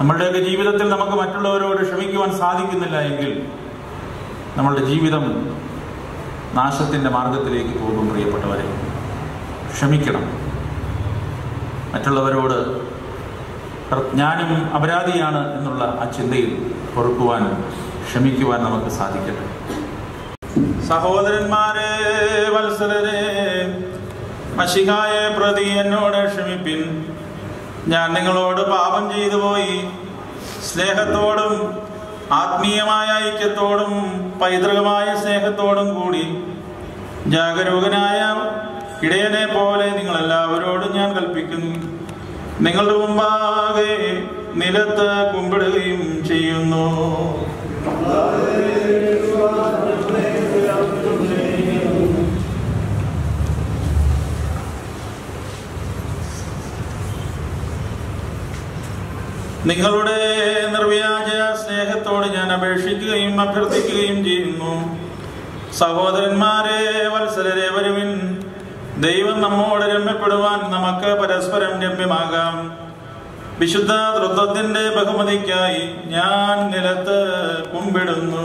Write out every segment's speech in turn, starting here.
നമ്മളുടെയൊക്കെ ജീവിതത്തിൽ നമുക്ക് മറ്റുള്ളവരോട് ക്ഷമിക്കുവാൻ സാധിക്കുന്നില്ല എങ്കിൽ നമ്മളുടെ ജീവിതം നാശത്തിൻ്റെ മാർഗത്തിലേക്ക് പോകും പ്രിയപ്പെട്ടവരെ ക്ഷമിക്കണം മറ്റുള്ളവരോട് ഞാനും അപരാധിയാണ് എന്നുള്ള ആ ചിന്തയിൽ പൊറുക്കുവാനും ക്ഷമിക്കുവാൻ നമുക്ക് സാധിക്കട്ടെ സഹോദരന്മാരെ വത്സരരെ മഷികായെ പ്രതി എന്നോട് ക്ഷമിപ്പിൻ ഞാൻ നിങ്ങളോട് പാപം ചെയ്തു പോയി സ്നേഹത്തോടും ആത്മീയമായ ഐക്യത്തോടും പൈതൃകമായ സ്നേഹത്തോടും കൂടി ജാഗരൂകനായ ഇടയനെ പോലെ നിങ്ങളെല്ലാവരോടും ഞാൻ കൽപ്പിക്കുന്നു നിങ്ങളുടെ മുമ്പാകെ നിലത്ത് കുമ്പിടുകയും ചെയ്യുന്നു നിങ്ങളുടെ നിർവ്യാജ സ്നേഹത്തോട് ഞാൻ അപേക്ഷിക്കുകയും അഭ്യർത്ഥിക്കുകയും ചെയ്യുന്നു സഹോദരന്മാരെ വത്സരരെ വരുവിൻ ദൈവം നമ്മോട് രമ്യപ്പെടുവാൻ നമുക്ക് പരസ്പരം രമ്യമാകാം വിശുദ്ധ തൃത്വത്തിന്റെ ബഹുമതിക്കായി ഞാൻ നിലത്ത് കുമ്പിടുന്നു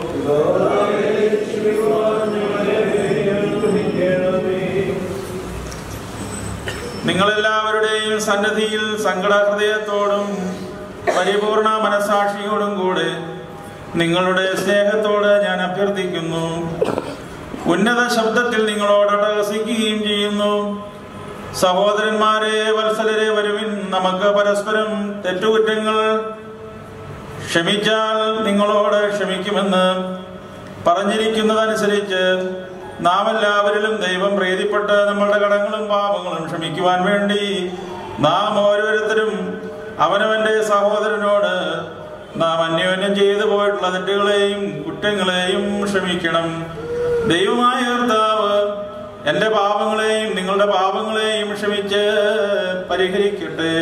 നിങ്ങളെല്ലാവരുടെയും സന്നദ്ധിയിൽ സങ്കടഹൃദയത്തോടും പരിപൂർണ മനസാക്ഷിയോടും കൂടെ നിങ്ങളുടെ സ്നേഹത്തോട് ഞാൻ അഭ്യർത്ഥിക്കുന്നു ഉന്നത ശബ്ദത്തിൽ നിങ്ങളോട് അട്ടഹസിക്കുകയും ചെയ്യുന്നു സഹോദരന്മാരെ വത്സലരെ വരുവിൻ നമുക്ക് പരസ്പരം തെറ്റുകുറ്റങ്ങൾ ക്ഷമിച്ചാൽ നിങ്ങളോട് ക്ഷമിക്കുമെന്ന് പറഞ്ഞിരിക്കുന്നതനുസരിച്ച് നാം എല്ലാവരിലും ദൈവം പ്രീതിപ്പെട്ട് നമ്മളുടെ കടങ്ങളും പാപങ്ങളും ക്ഷമിക്കുവാൻ വേണ്ടി നാം ഓരോരുത്തരും അവനവന്റെ സഹോദരനോട് നാം അന്യോന്യം ചെയ്തു പോയിട്ടുള്ള തെറ്റുകളെയും കുറ്റങ്ങളെയും ക്ഷമിക്കണം ദൈവമായ കർത്താവ് എന്റെ പാപങ്ങളെയും നിങ്ങളുടെ പാപങ്ങളെയും ക്ഷമിച്ച് പരിഹരിക്കട്ടെ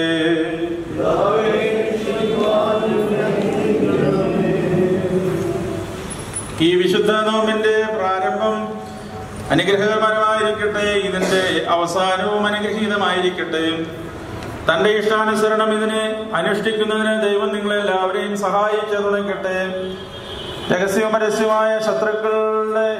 ഈ വിശുദ്ധ നോമ്പിന്റെ പ്രാരംഭം അനുഗ്രഹപരമായിരിക്കട്ടെ ഇതിന്റെ അവസാനവും അനുഗ്രഹീതമായിരിക്കട്ടെ തന്റെ ഇഷ്ടാനുസരണം ഇതിനെ അനുഷ്ഠിക്കുന്നതിന് ദൈവം നിങ്ങളെല്ലാവരെയും സഹായിച്ചു തുടങ്ങട്ടെ രഹസ്യവും പരസ്യമായ ശത്രുക്കളുടെ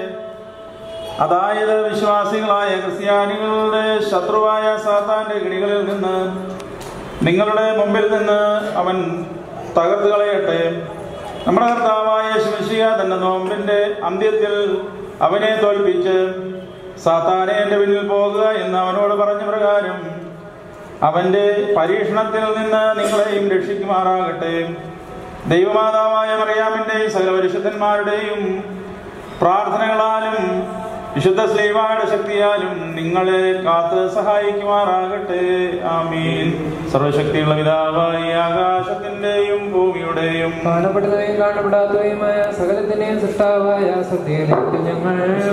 അതായത് വിശ്വാസികളായ ക്രിസ്ത്യാനികളുടെ ശത്രുവായ സാത്താന്റെ കിടികളിൽ നിന്ന് നിങ്ങളുടെ മുമ്പിൽ നിന്ന് അവൻ തകർത്ത് കളയട്ടെ നമ്മുടെ കർത്താവായ ശിവശിയ തന്റെ നോമ്പിന്റെ അന്ത്യത്തിൽ അവനെ തോൽപ്പിച്ച് സാത്താനെ എന്റെ പിന്നിൽ പോകുക എന്ന് അവനോട് പറഞ്ഞ പ്രകാരം അവന്റെ പരീക്ഷണത്തിൽ നിന്ന് നിങ്ങളെയും രക്ഷിക്കുമാറാകട്ടെ ദൈവമാതാവായ മറിയാമിന്റെയും സകല പരിശുദ്ധന്മാരുടെയും പ്രാർത്ഥനകളാലും വിശുദ്ധ ശ്രീവായുടെ ശക്തിയാലും നിങ്ങളെ കാത്ത് സഹായിക്കുമാറാകട്ടെ ആമീൻ സർവശക്തിയുള്ള പിതാവായ ആകാശത്തിന്റെയും ഭൂമിയുടെയും കാണപ്പെടുന്നവയും കാണപ്പെടാത്തവയുമായ സകലത്തിന്റെയും സൃഷ്ടാവായ സത്യത്തിൽ ഞങ്ങൾ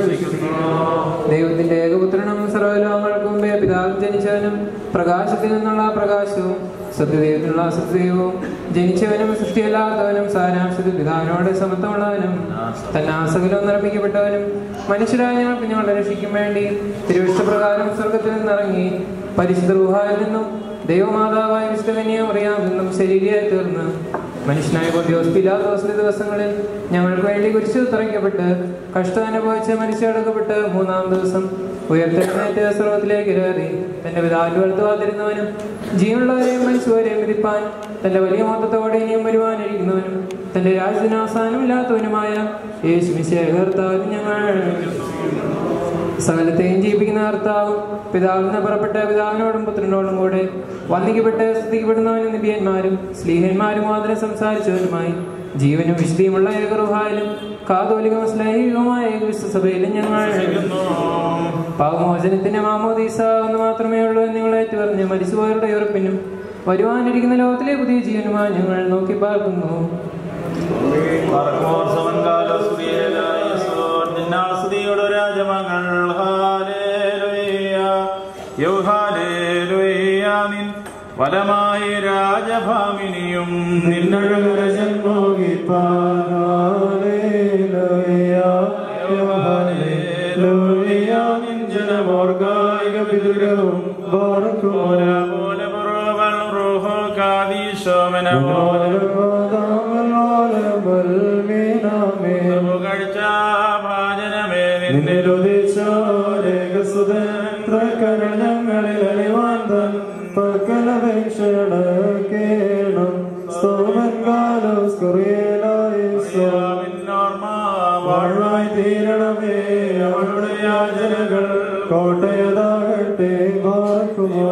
ദൈവത്തിന്റെ ഏകപുത്രനും സർവ്വലോകങ്ങൾക്കും മുമ്പേ പിതാവ് ജനിച്ചവനും പ്രകാശത്തിൽ നിന്നുള്ള പ്രകാശവും സത്യദൈവത്തിനുള്ള സത്യദൈവവും ജനിച്ചവനും സൃഷ്ടിയല്ലാത്തവനും സാരാംശത്തിൽ പിതാവിനോട് സമത്വമുള്ളവനും തന്നെ സകലവും നിർമ്മിക്കപ്പെട്ടവനും മനുഷ്യരായ ഞങ്ങൾക്ക് ഞങ്ങളെ രക്ഷിക്കും വേണ്ടി തിരുവിഷ്ടപ്രകാരം സ്വർഗത്തിൽ നിന്നിറങ്ങി പരിശുദ്ധ റുഹായിൽ നിന്നും ദൈവമാതാവായ വിശുദ്ധകന്യം അറിയാമെന്നും ശരീരയായി തീർന്ന് മനുഷ്യനായ പൊട്ടിയോസ് പിലാത്തോസിന്റെ ദിവസങ്ങളിൽ ഞങ്ങൾക്ക് വേണ്ടി കുരിശിൽ തറയ്ക്കപ്പെട്ട് കഷ്ടമനുഭവിച്ച് മരിച്ചടക്കപ്പെട്ട് മൂന്നാം ദിവസം ഉയർത്തെഴുന്നേറ്റ് സർവത്തിലേക്ക് കയറി തന്റെ പിതാവിന്റെ വളർത്തുവാതിരുന്നവനും ജീവനുള്ളവരെയും മരിച്ചവരെയും വിധിപ്പാൻ തന്റെ വലിയ മൊത്തത്തോടെ ഇനിയും വരുവാനിരിക്കുന്നവനും തന്റെ രാജ്യത്തിന് അവസാനമില്ലാത്തവനുമായ യേശു മിശേഖർത്താവിന് ഞങ്ങൾ സകലത്തെയും ജീവിപ്പിക്കുന്ന കർത്താവും പിതാവിൽ നിന്ന് പുറപ്പെട്ട പിതാവിനോടും പുത്രനോടും കൂടെ വന്ദിക്കപ്പെട്ട് സ്തുതിക്കപ്പെടുന്നവനും നിബിയന്മാരും സ്ലീഹന്മാരും മാതിരം സംസാരിച്ചവരുമായി ജീവനും വിശുദ്ധിയുമുള്ള ഏകറുഹായാലും കാതോലികവും സ്ലൈഹികവുമായ ഏകവിശ്വസഭയിലും ഞങ്ങൾ പാവമോചനത്തിന്റെ മാമോദീസ എന്ന് മാത്രമേ ഉള്ളൂ എന്ന് നിങ്ങളെ പറഞ്ഞ് മരിച്ചുപോയവരുടെ ഉറപ്പിനും വരുവാനിരിക്കുന്ന ലോകത്തിലെ പുതിയ ജീവനുമായി ഞങ്ങൾ നോക്കി പാർക്കുന്നു സ്തുതിയുടെ രാജമകൾ ഹാലേലുയ്യ യൗഹാലേലുയ്യ നിൻ വലമായി രാജഭാമിനിയും നിന്നഴകര നിൻ ജനമോർഗായിക പിതൃവും പോലെ പോലെ കഴിച്ച ഭാജനമേ നിന്നെ ഞങ്ങളിൽ അണിവാന്തൻ പക്കലപേക്ഷണ കേണം സ്തോമൻകാലം സ്കുറിയലായി വാഴ്വായി തീരണമേ അവളുടെ യാചനകൾ കോട്ടയതാകട്ടെ പാർക്കുമോ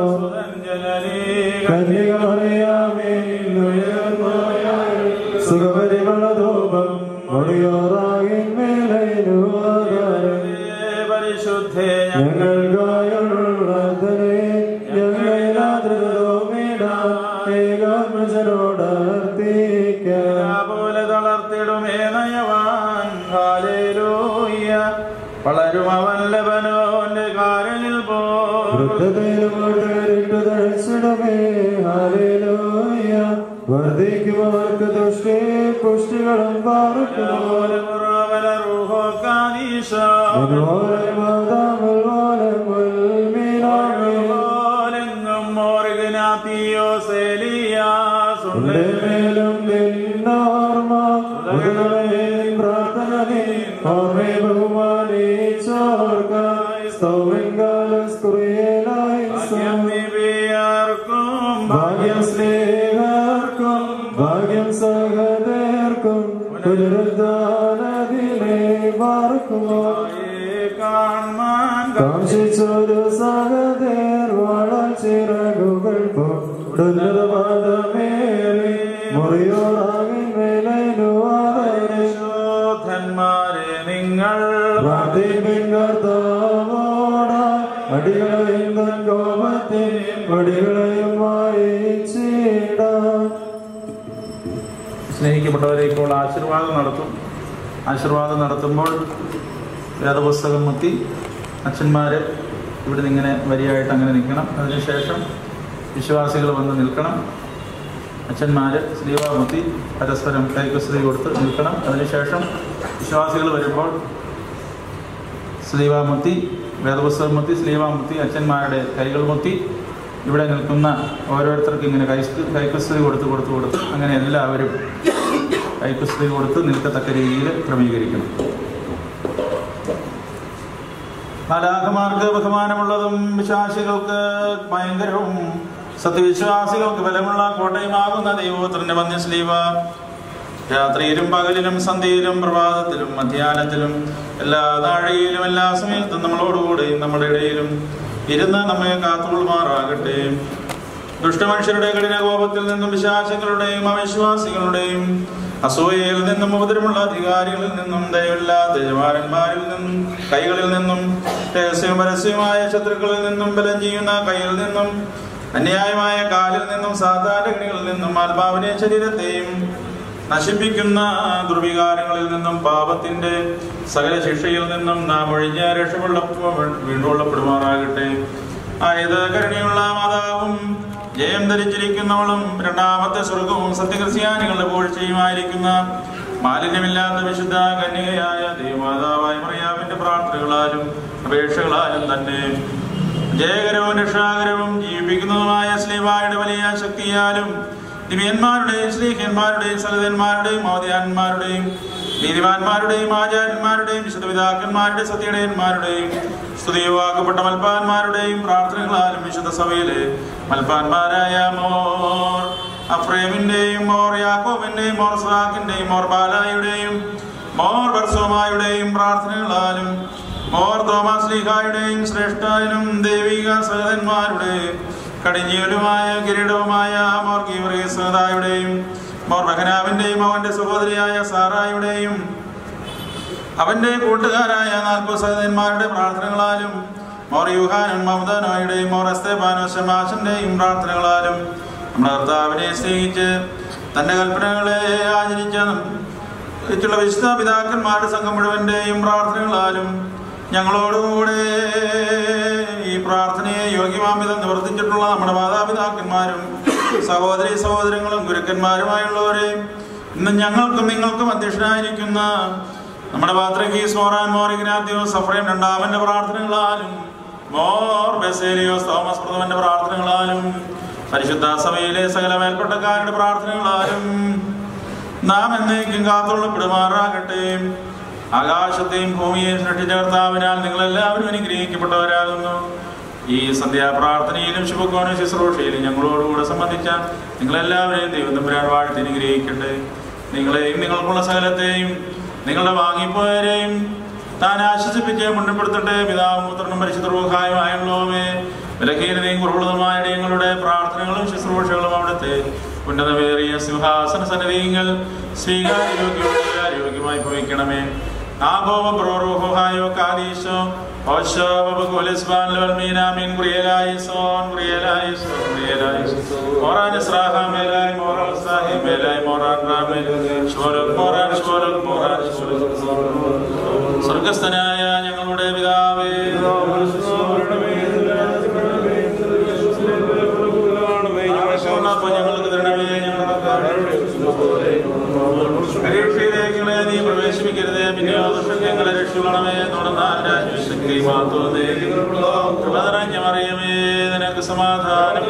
കന്യകമറിയാമേ സുഖപരിമളധൂപം ഒടിയോറാകിൻ മേലൈനു ആധാരം പരിശുദ്ധേ ഞങ്ങൾക്കായുള്ളതനെ ഞങ്ങളിലാതൃതോമിടാം ഏകാത്മജനോടർത്തിക്കാം പോലെ തളർത്തിടുമേ നയവാൻ ഹാലേലൂയ വളരും അവൻ ലബനോന്റെ കാരനിൽ പോ വൃദ്ധതയിലുമോട്ട് തഴച്ചിടമേ ഹാലേലൂയ വർദ്ധിക്കുമവർക്ക് ദുഷ്ടി പുഷ്ടികളും പാർക്കുമോ ും മേലും നിന്നോർമ്മ പ്രാർത്ഥന ഓർമ്മ ബഹുമാനിച്ചോർക്ക സ്തോവൻകാലസ്കുറിയലായി ഭാഗ്യം സ്നേഹർക്കും ഭാഗ്യം സഹദേർക്കും പുനരുദ്ധാനദിനെ പാർക്കുമോ കാംക്ഷിച്ചൊരു സഹദേർ വാഴാൻ ചിറകുകൾ പൊടുന്നതമേറി മുറിയോറാകിൻ മേലനുവാദനെ ശോധന്മാരെ നിങ്ങൾ പ്രാർത്ഥിപ്പിങ്കർത്താവോട അടികളെയും തൻ കോപത്തിൽ വടികളെയും വായിച്ചിടാം സ്നേഹിക്കപ്പെട്ടവരെ ഇപ്പോൾ ആശീർവാദം നടത്തും ആശീർവാദം നടത്തുമ്പോൾ വേദപുസ്തകം മുത്തി അച്ഛന്മാർ ഇവിടെ നിന്ന് ഇങ്ങനെ വരിയായിട്ട് അങ്ങനെ നിൽക്കണം അതിനുശേഷം വിശ്വാസികൾ വന്ന് നിൽക്കണം അച്ഛന്മാർ ശ്രീവാമുത്തി പരസ്പരം കൈക്കുസ്ത്രീ കൊടുത്ത് നിൽക്കണം അതിനുശേഷം വിശ്വാസികൾ വരുമ്പോൾ ശ്രീവാമുത്തി വേദപുസ്തകം മുത്തി ശ്രീവാമുത്തി അച്ഛന്മാരുടെ കൈകൾ മുത്തി ഇവിടെ നിൽക്കുന്ന ഓരോരുത്തർക്കും ഇങ്ങനെ കൈ കൈക്കുസ്ത്രീ കൊടുത്ത് കൊടുത്ത് കൊടുത്ത് അങ്ങനെ എല്ലാവരും കൈക്കുസ്ത്രീ കൊടുത്ത് നിൽക്കത്തക്ക രീതിയിൽ ക്രമീകരിക്കണം നാലാഖമാർക്ക് ബഹുമാനമുള്ളതും വിശ്വാസികൾക്ക് ഭയങ്കരവും സത്യവിശ്വാസികൾക്ക് ബലമുള്ള കോട്ടയുമാകുന്ന ദൈവോത്രന്റെ വന്യശ്ലീവ രാത്രിയിലും പകലിലും സന്ധ്യയിലും പ്രഭാതത്തിലും മധ്യാഹ്നത്തിലും എല്ലാ നാഴികയിലും എല്ലാ സമയത്തും നമ്മളോടുകൂടെയും നമ്മുടെ ഇടയിലും ഇരുന്ന് നമ്മെ കാത്തുകൊള്ളുമാറാകട്ടെ ദുഷ്ടമനുഷ്യരുടെ കഠിന കോപത്തിൽ നിന്നും വിശ്വാസികളുടെയും അവിശ്വാസികളുടെയും അസൂയയിൽ നിന്നും ഉപദ്രവമുള്ള അധികാരികളിൽ നിന്നും ദയവില്ലാത്ത യജമാനന്മാരിൽ നിന്നും കൈകളിൽ നിന്നും രഹസ്യവും പരസ്യമായ ശത്രുക്കളിൽ നിന്നും ബലം ചെയ്യുന്ന കയ്യിൽ നിന്നും അന്യായമായ കാലിൽ നിന്നും സാധാരണകളിൽ നിന്നും ആത്മാവിനെ ശരീരത്തെയും നശിപ്പിക്കുന്ന ദുർവികാരങ്ങളിൽ നിന്നും പാപത്തിന്റെ സകല ശിക്ഷയിൽ നിന്നും നാം ഒഴിഞ്ഞ രക്ഷകൊള്ള വീണ്ടുകൊള്ളപ്പെടുമാറാകട്ടെ ആയത് കരുണയുള്ള മാതാവും ജയം ധരിച്ചിരിക്കുന്നവളും രണ്ടാമത്തെ സ്വർഗവും സത്യക്രിസ്ത്യാനികളുടെ പൂഴ്ചയുമായിരിക്കുന്ന മാലിന്യമില്ലാത്ത വിശുദ്ധ കന്യകയായ ദൈവമാതാവായ മറിയാവിന്റെ പ്രാർത്ഥനകളാലും അപേക്ഷകളാലും തന്നെ ജയകരവും രക്ഷാകരവും ജീവിപ്പിക്കുന്നതുമായ ശ്രീവായുടെ വലിയ ശക്തിയാലും ദിവ്യന്മാരുടെയും ശ്രീഹന്മാരുടെയും സലതന്മാരുടെയും മോദിയാന്മാരുടെയും നീതിമാന്മാരുടെയും ആചാര്യന്മാരുടെയും വിശുദ്ധപിതാക്കന്മാരുടെ സത്യടയന്മാരുടെയും സ്തുതിയുവാക്കപ്പെട്ട മൽപ്പാന്മാരുടെയും പ്രാർത്ഥനകളാലും വിശുദ്ധ സഭയിലെ മൽപ്പാന്മാരായ മോർ അഫ്രേമിന്റെയും മോർ യാക്കോബിന്റെയും മോർ സഹാക്കിന്റെയും മോർ ബാലായുടെയും മോർ ബർസോമായുടെയും പ്രാർത്ഥനകളാലും മോർ തോമസ് ലീഹായുടെയും ശ്രേഷ്ഠനും ദൈവിക സഹതന്മാരുടെ കടിഞ്ഞൂലുമായ കിരീടവുമായ മോർ ഗീവറീസതായുടെയും മോർ ബഹനാവിന്റെയും അവന്റെ സഹോദരിയായ സാറായുടെയും അവന്റെ കൂട്ടുകാരായ നാൽപ്പത് സഹോദരന്മാരുടെ പ്രാർത്ഥനകളാലും മോർ യുഹാനും മമദാനോയുടെയും മോർ എസ്തേബാനോ ശമാശന്റെയും പ്രാർത്ഥനകളാലും നമ്മുടെ കർത്താവിനെ സ്നേഹിച്ച് തന്റെ കൽപ്പനകളെ ആചരിച്ച മറ്റുള്ള വിശുദ്ധ പിതാക്കന്മാരുടെ സംഘം മുഴുവന്റെയും പ്രാർത്ഥനകളാലും ഞങ്ങളോടുകൂടെ ഈ പ്രാർത്ഥനയെ യോഗ്യമാമിതം നിവർത്തിച്ചിട്ടുള്ള നമ്മുടെ മാതാപിതാക്കന്മാരും സഹോദരി സഹോദരങ്ങളും ഗുരുക്കന്മാരുമായുള്ളവരെ ഇന്ന് ഞങ്ങൾക്കും നിങ്ങൾക്കും അധ്യക്ഷനായിരിക്കുന്ന നമ്മുടെ പാത്രകീസ് മോറാൻ മോറിഗ്നാത്യോസ് സഫ്രയും രണ്ടാമന്റെ പ്രാർത്ഥനകളാലും മോർ ബെസേലിയോസ് തോമസ് പ്രഥമന്റെ പ്രാർത്ഥനകളാലും പരിശുദ്ധ സഭയിലെ സകല മേൽപ്പെട്ടക്കാരുടെ പ്രാർത്ഥനകളാലും നാം എന്നേക്കും കാത്തുള്ളപ്പെടുമാറാകട്ടെ ആകാശത്തെയും ഭൂമിയെയും സൃഷ്ടിച്ച കർത്താവിനാൽ നിങ്ങളെല്ലാവരും അനുഗ്രഹിക്കപ്പെട്ടവരാകുന്നു ഈ സന്ധ്യാപ്രാർത്ഥനയിലും ശുഭകോണ ശുശ്രൂഷയിലും ഞങ്ങളോടുകൂടെ സംബന്ധിച്ച നിങ്ങളെല്ലാവരെയും ദൈവം തമ്പുരാൻ വാഴ്ത്തി അനുഗ്രഹിക്കട്ടെ നിങ്ങളെയും നിങ്ങൾക്കുള്ള സകലത്തെയും നിങ്ങളുടെ വാങ്ങിപ്പോയരെയും താൻ ആശ്വസിപ്പിച്ച് മുന്നപ്പെടുത്തട്ടെ പിതാവും പുത്രനും പരിശുദ്ധ റൂഹായുമായുള്ളവേ വിലഹീനതയും കുറവുള്ളതുമായ ഞങ്ങളുടെ പ്രാർത്ഥനകളും ശുശ്രൂഷകളും അവിടുത്തെ ഉന്നതമേറിയ സിംഹാസന സന്നദ്ധീങ്ങൾ സ്വീകാര്യോഗ്യമായി ഭവിക്കണമേ ആബോവ പ്രോറുഹായോ കാദീശോ ഓശോ ബബകുലിസ്ബാൻ ലവൽമീനാമിൻ കുറിയലായിസോൻ കുറിയലായിസോൻ കുറിയലായിസോൻ മോറാൻ ഇസ്രാഹ മേലായി മോറാൻ സാഹി മേലായി മോറാൻ റാമേ ശോരക് മോറാൻ ശോരക് മോറാൻ ശോരക് സ്വർഗസ്ഥനായ ഞങ്ങളുടെ പിതാവേ ഞങ്ങൾക്ക് തരണമേ പരീക്ഷയിലേക്കുള്ള നീ പ്രവേശിപ്പിക്കരുതേ പിന്നെ ഞങ്ങളെ രക്ഷിക്കണമേ തുടർന്ന് നിറഞ്ഞ മറിയമേ നിനക്ക് സമാധാനം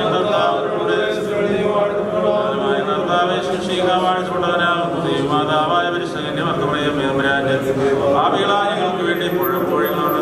വാഴ്ചപ്പെട്ടവനാകുന്നു ദൈവമാതാവായ പരിശുദ്ധന്റെ വർത്തമറിയമേ ഭാവികളായ ഞങ്ങൾക്ക് വേണ്ടി എപ്പോഴും കോഴികളുടെ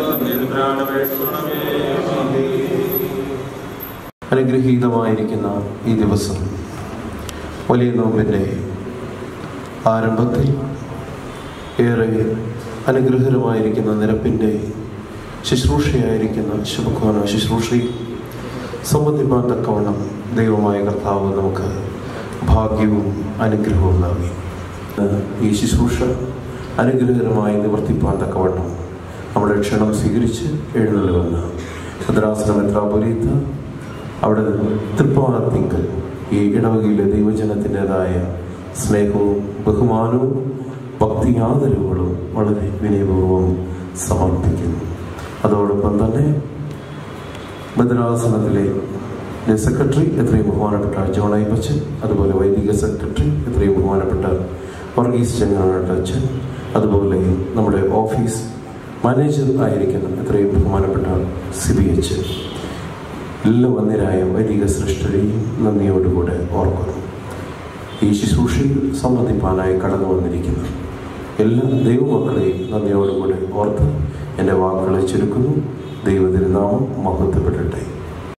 അനുഗ്രഹീതമായിരിക്കുന്ന ഈ ദിവസം വലിയ നോമ്പിൻ്റെ ആരംഭത്തിൽ ഏറെ അനുഗ്രഹകരമായിരിക്കുന്ന നിരപ്പിൻ്റെ ശുശ്രൂഷയായിരിക്കുന്ന ശുഭകോന ശുശ്രൂഷയിൽ സംബന്ധിപ്പാൻ തക്കവണ്ണം ദൈവമായ കർത്താവ് നമുക്ക് ഭാഗ്യവും അനുഗ്രഹവും നൽകി ഈ ശുശ്രൂഷ അനുഗ്രഹകരമായി നിവർത്തിപ്പാൻ തക്കവണ്ണം നമ്മുടെ ക്ഷണം സ്വീകരിച്ച് എഴുന്നള്ളുവെന്ന് ഭദ്രാസന മെത്രാപൊലീത്ത അവിടെ നിന്ന് തൃപ്പാണത്തിങ്കൽ ഈ ഇടവകയിലെ ദൈവജനത്തിൻ്റെതായ സ്നേഹവും ബഹുമാനവും ഭക്തി ആദരവുകളും വളരെ വിനയപൂർവ്വം സമർപ്പിക്കുന്നു അതോടൊപ്പം തന്നെ ഭദ്രാസനത്തിലെ സെക്രട്ടറി എത്രയും ബഹുമാനപ്പെട്ട ജോൺ ഐപ്പച്ചൻ അതുപോലെ വൈദിക സെക്രട്ടറി എത്രയും ബഹുമാനപ്പെട്ട വർഗീസ് ചെങ്ങാനാട്ട് അച്ഛൻ അതുപോലെ നമ്മുടെ ഓഫീസ് മാനേജർ ആയിരിക്കുന്ന എത്രയും ബഹുമാനപ്പെട്ട സിബി അച്ഛൻ എല്ലാ വന്യരായ വൈദിക സൃഷ്ടരെയും നന്ദിയോടുകൂടെ ഓർക്കുന്നു ഈ ശുശ്രൂഷയിൽ സംബന്ധിപ്പാനായി കടന്നു വന്നിരിക്കുന്ന എല്ലാ ദൈവമക്കളെയും നന്ദിയോടുകൂടെ ഓർത്ത് എൻ്റെ വാക്കുകളെ ചുരുക്കുന്നു ദൈവത്തിരുനാമം മഹത്വപ്പെടട്ടെ